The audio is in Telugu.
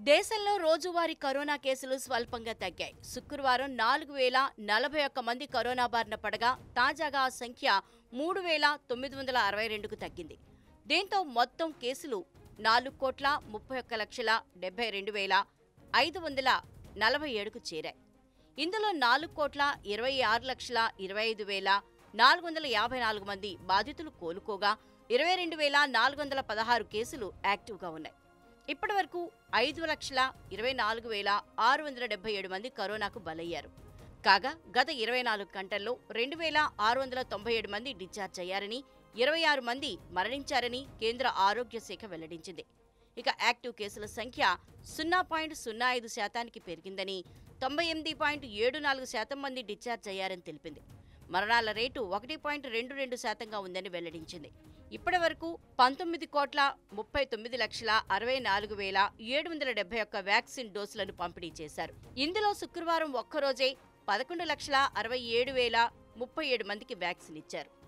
దేశంలో రోజువారీ కరోనా కేసులు స్వల్పంగా తగ్గాయి శుక్రవారం నాలుగు వేల నలభై ఒక్క మంది కరోనా బారిన పడగా తాజాగా ఆ సంఖ్య మూడు వేల తొమ్మిది వందల అరవై రెండుకు తగ్గింది దీంతో మొత్తం కేసులు నాలుగు కోట్ల ముప్పై ఒక్క లక్షల డెబ్బై రెండు వేల ఐదు వందల నలభై ఏడుకు చేరాయి ఇందులో నాలుగు కోట్ల ఇరవై ఆరు లక్షల ఇరవై ఐదు వేల నాలుగు వందల యాభై నాలుగు మంది బాధితులు కోలుకోగా ఇరవై రెండు వేల నాలుగు వందల పదహారు కేసులు యాక్టివ్గా ఉన్నాయి ఇప్పటి వరకు ఐదు లక్షల ఇరవై నాలుగు వేల ఆరు వందల డెబ్బై ఏడు మంది కరోనాకు బలయ్యారు కాగా గత ఇరవై నాలుగు గంటల్లో రెండు వేల ఆరు వందల తొంభై ఏడు మంది డిశ్చార్జ్ అయ్యారని ఇరవై ఆరు మంది మరణించారని కేంద్ర ఆరోగ్య శాఖ వెల్లడించింది ఇక యాక్టివ్ కేసుల సంఖ్య సున్నా పాయింట్ సున్నా ఐదు శాతానికి పెరిగిందని తొంభై ఎనిమిది పాయింట్ ఏడు నాలుగు శాతం మంది డిశ్చార్జ్ అయ్యారని తెలిపింది మరణాల రేటు ఒకటి పాయింట్ రెండు రెండు శాతంగా ఉందని వెల్లడించింది ఇప్పటి వరకు పంతొమ్మిది కోట్ల ముప్పై తొమ్మిది లక్షల అరవై నాలుగు వేల ఏడు వందల డెబ్బై ఒక్క వ్యాక్సిన్ డోసులను పంపిణీ చేశారు ఇందులో శుక్రవారం ఒక్కరోజే పదకొండు లక్షల అరవై ఏడు వేల ముప్పై ఏడు మందికి వ్యాక్సిన్ ఇచ్చారు